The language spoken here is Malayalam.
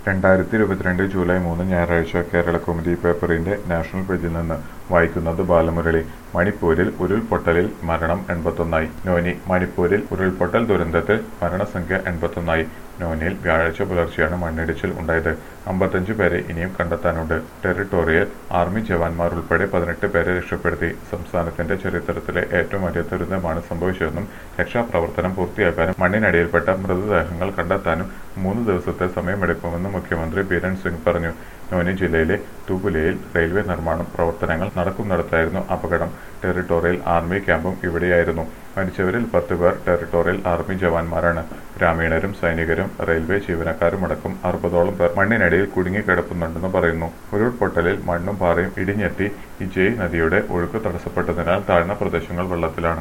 രണ്ടായിരത്തി ഇരുപത്തിരണ്ട് ജൂലൈ മൂന്ന് ഞായറാഴ്ച കേരള കൗമുദി പേപ്പറിന്റെ നാഷണൽ പേജിൽ നിന്ന് വായിക്കുന്നത് ബാലമുരളി മണിപ്പൂരിൽ ഉരുൾപൊട്ടലിൽ മരണം എൺപത്തൊന്നായി നോനി മണിപ്പൂരിൽ ഉരുൾപൊട്ടൽ ദുരന്തത്തിൽ മരണസംഖ്യ എൺപത്തൊന്നായി നോനിയിൽ വ്യാഴാഴ്ച പുലർച്ചെയാണ് മണ്ണിടിച്ചിൽ ഉണ്ടായത് അമ്പത്തഞ്ച് പേരെ ഇനിയും കണ്ടെത്താനുണ്ട് ടെറിട്ടോറിയൽ ആർമി ജവാന്മാർ ഉൾപ്പെടെ പതിനെട്ട് പേരെ രക്ഷപ്പെടുത്തി സംസ്ഥാനത്തിന്റെ ചരിത്രത്തിലെ ഏറ്റവും വലിയ ദുരന്തമാണ് സംഭവിച്ചതെന്നും രക്ഷാപ്രവർത്തനം പൂർത്തിയാക്കാനും മണ്ണിനടിയിൽപ്പെട്ട മൃതദേഹങ്ങൾ കണ്ടെത്താനും മൂന്ന് ദിവസത്തെ സമയമെടുക്കുമെന്നും മുഖ്യമന്ത്രി ബീരൻ സിംഗ് പറഞ്ഞു നോനി ജില്ലയിലെ തുപുലയിൽ റെയിൽവേ നിർമ്മാണം പ്രവർത്തനങ്ങൾ നടക്കുന്നിടത്തായിരുന്നു അപകടം ടെറിട്ടോറിയൽ ആർമി ക്യാമ്പും ഇവിടെയായിരുന്നു മരിച്ചവരിൽ പത്ത് പേർ ടെറിട്ടോറിയൽ ആർമി ജവാന്മാരാണ് ഗ്രാമീണരും സൈനികരും റെയിൽവേ ജീവനക്കാരുമടക്കം അറുപതോളം പേർ മണ്ണിനടിയിൽ കുടുങ്ങിക്കിടപ്പുന്നുണ്ടെന്ന് പറയുന്നു ഉരുൾപൊട്ടലിൽ മണ്ണും പാറയും ഇടിഞ്ഞെത്തി ഇജയ് നദിയുടെ ഒഴുക്ക് തടസ്സപ്പെട്ടതിനാൽ താഴ്ന്ന പ്രദേശങ്ങൾ വെള്ളത്തിലാണ്